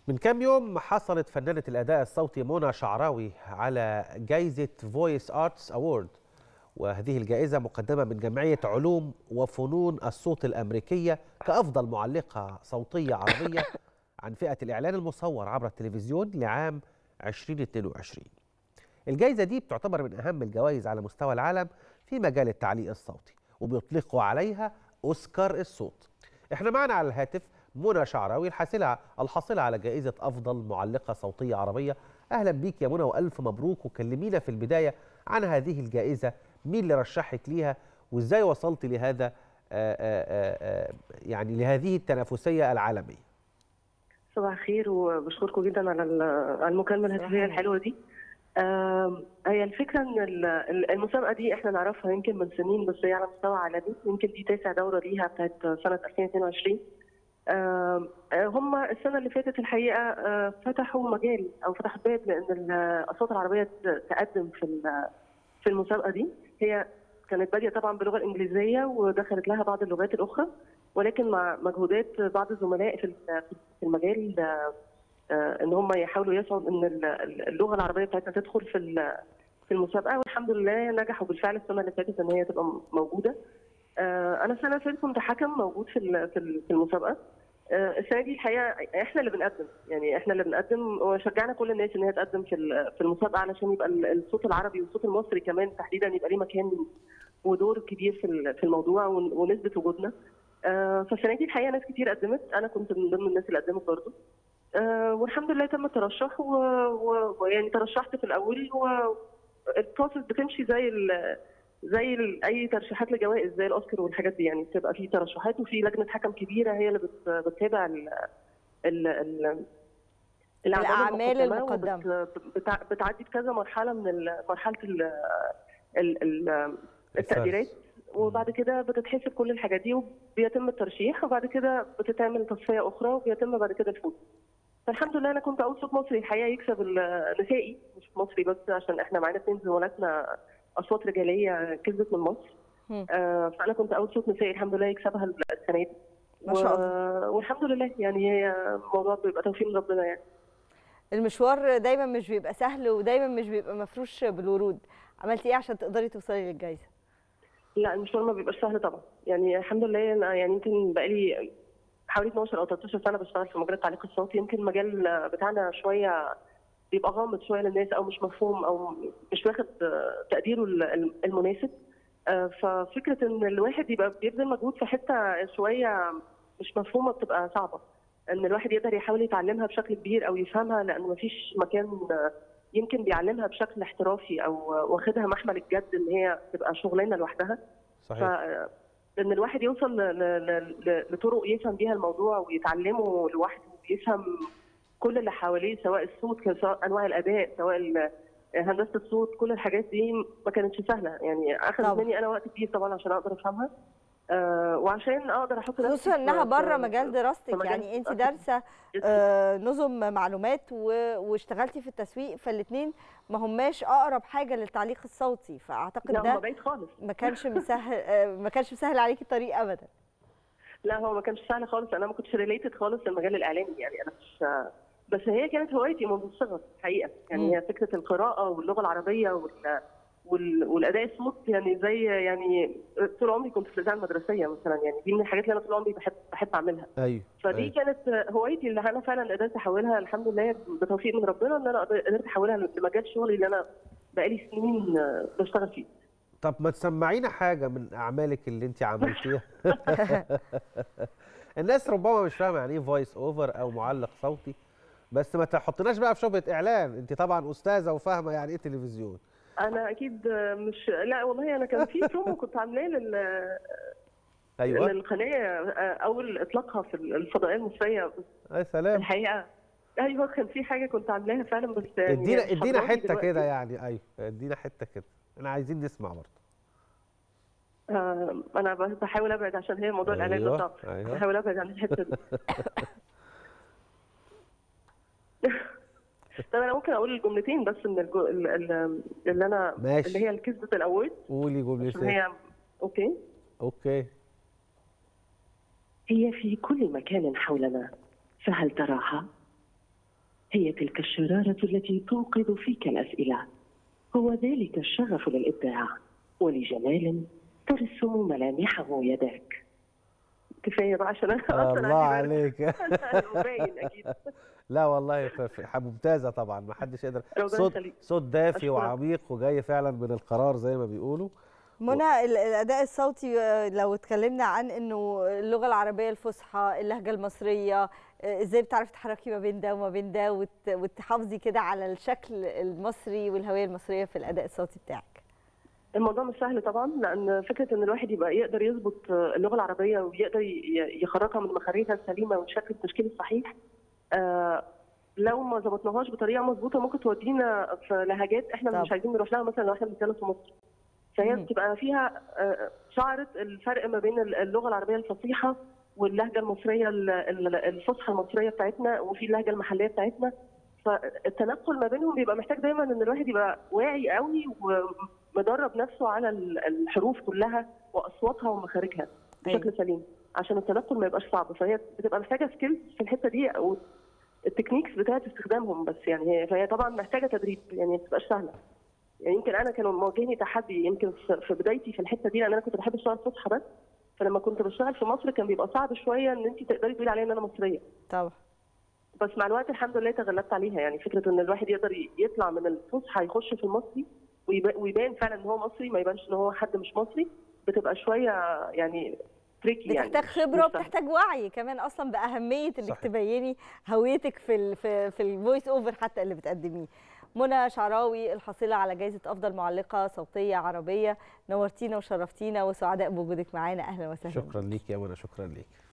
من كام يوم حصلت فنانة الأداء الصوتي منى شعراوي على جائزة فويس آرتس أوورد وهذه الجائزة مقدمة من جمعية علوم وفنون الصوت الأمريكية كأفضل معلقة صوتية عربية عن فئة الإعلان المصور عبر التلفزيون لعام 2022 الجائزة دي بتعتبر من أهم الجوائز على مستوى العالم في مجال التعليق الصوتي وبيطلقوا عليها أوسكار الصوت احنا معنا على الهاتف منى شعراوي الحاصلة الحاصلة على جائزة أفضل معلقة صوتية عربية أهلا بيك يا منى وألف مبروك وكلمينا في البداية عن هذه الجائزة مين اللي رشحك ليها وإزاي وصلت لهذا آآ آآ يعني لهذه التنافسية العالمية صباح الخير وبشكركم جدا على المكالمة الهاتفية الحلوة دي هي الفكرة ان المسابقة دي احنا نعرفها يمكن من سنين بس هي على مستوى عالمي يمكن دي تاسع دورة ليها بتاعت سنة 2022 هم السنة اللي فاتت الحقيقة فتحوا مجال أو فتحوا باب لأن الأصوات العربية تقدم في في المسابقة دي هي كانت بادية طبعا باللغة الإنجليزية ودخلت لها بعض اللغات الأخرى ولكن مع مجهودات بعض الزملاء في في المجال ان هم يحاولوا يسعوا ان اللغه العربيه بتاعتنا تدخل في في المسابقه والحمد لله نجحوا بالفعل السنه اللي فاتت ان هي تبقى موجوده. انا السنه اللي فاتت كنت حكم موجود في في المسابقه. السنه دي الحقيقه احنا اللي بنقدم يعني احنا اللي بنقدم وشجعنا كل الناس ان هي تقدم في في المسابقه علشان يبقى الصوت العربي والصوت المصري كمان تحديدا يبقى ليه مكان ودور كبير في في الموضوع ونثبت وجودنا. فالسنه دي الحقيقه ناس كتير قدمت انا كنت من ضمن الناس اللي قدمت برضه. آه والحمد لله تم الترشح ويعني ترشحت في الاول والبروسس بتمشي زي ال زي ال اي ترشيحات لجوائز زي الاوسكار والحاجات دي يعني بتبقى في ترشحات وفي لجنه حكم كبيره هي اللي بت بتتابع ال ال ال الاعمال المقدمه بتع بتعدي بكذا مرحله من مرحله ال ال التقديرات وبعد كده بتتحسب كل الحاجات دي وبيتم الترشيح وبعد كده بتتعمل تصفيه اخرى وبيتم بعد كده الفوز. فالحمد لله انا كنت اول صوت مصري الحقيقه يكسب النسائي مش مصري بس عشان احنا معانا اثنين زملاتنا اصوات رجاليه كسبت من مصر. آه فانا كنت اول صوت نسائي الحمد لله يكسبها السنه دي. ما شاء الله. والحمد لله يعني هي الموضوع بيبقى توفيق من ربنا يعني. المشوار دايما مش بيبقى سهل ودايما مش بيبقى مفروش بالورود. عملتي ايه عشان تقدري توصلي للجائزه؟ لا المشوار ما بيبقاش سهل طبعا يعني الحمد لله انا يعني يمكن بقالي حوالي 12 او 13 سنه بشتغل في مجال التعليق الصوتي يمكن المجال بتاعنا شويه بيبقى غامض شويه للناس او مش مفهوم او مش واخد تقديره المناسب ففكره ان الواحد يبقى بيبذل مجهود في حته شويه مش مفهومه بتبقى صعبه ان الواحد يقدر يحاول يتعلمها بشكل كبير او يفهمها لان مفيش مكان يمكن بيعلمها بشكل احترافي او واخدها محمل الجد ان هي تبقى شغلانه لوحدها صحيح ان الواحد يوصل لطرق يفهم بيها الموضوع ويتعلمه لوحده ويفهم كل اللي حواليه سواء الصوت سواء انواع الاداء سواء هندسه الصوت كل الحاجات دي ما كانتش سهله يعني اخذت مني انا وقت كبير طبعا عشان اقدر افهمها آه وعشان اقدر احط خصوصا انها بره مجال دراستك يعني انت دارسه آه نظم معلومات واشتغلتي في التسويق فالاثنين ما هماش اقرب حاجه للتعليق الصوتي فاعتقد لا ده بعيد خالص ما كانش مسهل آه ما كانش مسهل عليكي الطريق ابدا لا هو ما كانش سهل خالص انا ما كنتش ريليتد خالص للمجال الاعلامي يعني انا مش بس هي كانت هوايتي منذ الصغر حقيقه يعني هي فكره القراءه واللغه العربيه وال والاداء الصوت يعني زي يعني طول عمري كنت في الاذاعه المدرسيه مثلا يعني دي من الحاجات اللي انا طول عمري بحب بحب اعملها ايوه فدي أيوة. كانت هوايتي اللي انا فعلا قدرت احولها الحمد لله بتوفيق من ربنا ان انا قدرت احولها لمجال شغلي اللي انا بقالي سنين بشتغل فيه طب ما تسمعينا حاجه من اعمالك اللي انت عملتيها الناس ربما مش فاهمه يعني ايه فويس اوفر او معلق صوتي بس ما تحطناش بقى في شبهه اعلان انت طبعا استاذه وفاهمه يعني ايه تلفزيون انا اكيد مش لا والله انا كان في برومو كنت عاملاه لل ايوه للقناه اول اطلاقها في الفضائيه المصريه يا سلام الحقيقه ايوه كان في حاجه كنت عاملاها فعلا بس ادينا يعني ادينا حته كده يعني ايوه ادينا حته كده انا عايزين نسمع برضه آه انا بحاول ابعد عشان هي موضوع الاعلان أيوة. ده صعب أيوة. بحاول ابعد عن الحته دي طب انا ممكن اقول الجملتين بس من الجو... اللي انا ماشي. اللي هي الكذبه الاول قولي عشان جملتين هي اوكي اوكي هي في كل مكان حولنا فهل تراها هي تلك الشرارة التي توقظ فيك الأسئلة هو ذلك الشغف للإبداع ولجمال ترسم ملامحه يداك كفاية بقى عشان أنا أصلاً الله عندي برد. عليك وباين أكيد لا والله ف- ف- ممتازه طبعا ما حدش يقدر ربنا صوت يخليك. صوت دافي أشكرك. وعميق وجاي فعلا من القرار زي ما بيقولوا منى ال- الاداء الصوتي آه، لو اتكلمنا عن انه اللغه العربيه الفصحى اللهجه المصريه آه، ازاي بتعرفي تحركي ما بين ده وما بين ده وت- وتحافظي كده على الشكل المصري والهويه المصريه في الاداء الصوتي بتاعك الموضوع مش سهل طبعا لان فكره ان الواحد يبقى يقدر يظبط اللغه العربيه ويقدر ي- يخرجها من مخارجها السليمه وشكل التشكيل الصحيح آه، لو ما ظبطناهاش بطريقه مظبوطه ممكن تودينا في لهجات احنا طب. مش عايزين نروح لها مثلا لو احنا بنتكلم في مصر فهي مم. بتبقى فيها آه، شعره الفرق ما بين اللغه العربيه الفصيحه واللهجه المصريه ال- ال- الفصحى المصريه بتاعتنا وفي اللهجه المحليه بتاعتنا فالتنقل ما بينهم بيبقى محتاج دايما ان الواحد يبقى واعي قوي ومدرب نفسه على ال- الحروف كلها واصواتها ومخارجها أيوة. بشكل سليم عشان التنقل ما يبقاش صعب فهي بتبقى محتاجه سكيلز في الحته دي او التكنيكس بتاعت استخدامهم بس يعني هي فهي طبعا محتاجه تدريب يعني ما بتبقاش سهله يعني يمكن انا كانوا مواجهني تحدي يمكن في في بدايتي في الحته دي لان انا كنت بحب اشتغل فصحى بس فلما كنت بشتغل في مصر كان بيبقى صعب شويه ان انت تقدري تقولي عليا ان انا مصريه طبعا بس مع الوقت الحمد لله تغلبت عليها يعني فكره ان الواحد يقدر ي- يطلع من الفصحى يخش في المصري ويبا- ويبان فعلا ان هو مصري ما يبانش ان هو حد مش مصري بتبقى شويه يعني تريكي يعني بتحتاج مش- خبره مش سهلة. وبتحتاج وعي كمان اصلا باهميه انك صحيح. تبيني هويتك في ال في, في الفويس اوفر حتى اللي بتقدميه منى شعراوي الحاصله على جائزه افضل معلقه صوتيه عربيه نورتينا وشرفتينا وسعداء بوجودك معانا اهلا وسهلا شكرا ليك يا منى شكرا ليك